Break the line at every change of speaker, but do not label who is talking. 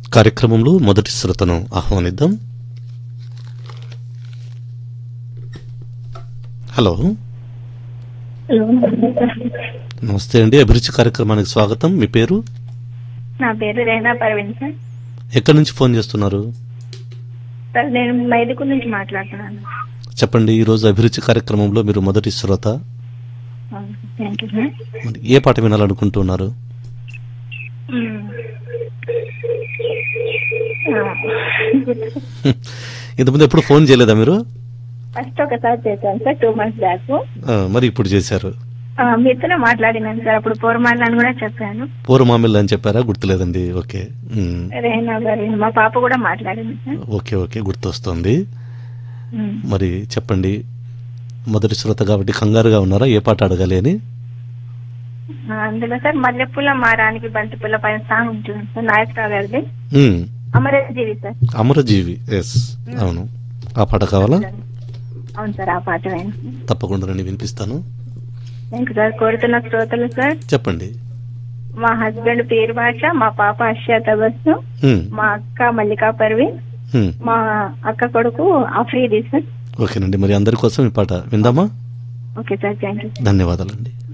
కార్యక్రమంలో మొదటి శ్రోతను ఆహ్వానిద్దాం hello
hello
నమస్తే అండి అభిరుచి కార్యక్రమానికి స్వాగతం మీ పేరు
నా పేరు రేనా పర్వీన్ సార్
ఎక్కడి నుంచి ఫోన్ చేస్తున్నారు
సార్ నేను మైదుకూరు నుంచి మాట్లాడుతున్నాను
చెప్పండి ఈరోజు అభిరుచి కార్యక్రమంలో మీరు మొదటి శ్రోత
థ్యాంక్ యూ సార్
మరి ఏ పాట వినాలనుకుంటున్నారు
మ్మ్. ఆ,
ఇంతకుముందు ఎప్పుడు ఫోన్ చేయలేదా మీరు
ఫస్ట్ ఒకసారి చేశాను సార్ టూ మంత్స్ బ్యాక్
ఆ, మరి ఇప్పుడు చేశారు
ఆ, మీతోనే మాట్లాడినాను సార్ అప్పుడు పూర్మాన్ అని కూడా చెప్పాను
పూర్వమామిల్ అని చెప్పారా గుర్తులేదండి ఓకే ఉమ్.
రేనా పర్వీన్ మా పాప కూడా మాట్లాడింది సార్
ఓకే ఓకే గుర్తొస్తుంది
మ్మ్.
మరి చెప్పండి మొదటి శ్రోత కాబట్టి కంగారుగా ఉన్నారా ఏ పాట అడగాలి అని
ఆ, అందులో సార్ మల్లెపూల మారానికి బంతిపూల పైన సాంగ్ ఉంటుంది సార్ నాయకరావు గారిది
ఉమ్,
అమరజీవి సార్
అమరజీవి ఎస్ అవును ఆ పాట కావాలా
అవును సార్ ఆ పాట వేయండి
తప్పకుండా నేను వినిపిస్తాను
థ్యాంక్ యూ సార్ కోరుతున్న శ్రోతలు సార్
చెప్పండి
మా హస్బెండ్ పేరు భాష మా పాప అశ్య తబస్సు
ఉమ్,
మా అక్క మల్లికా పర్వీన్
ఉమ్,
మా అక్క కొడుకు అఫ్రీది సార్
ఓకేనండి మరి అందరి కోసం ఈ పాట విందామా
ఓకే సార్ థ్యాంక్ యూ
ధన్యవాదాలండి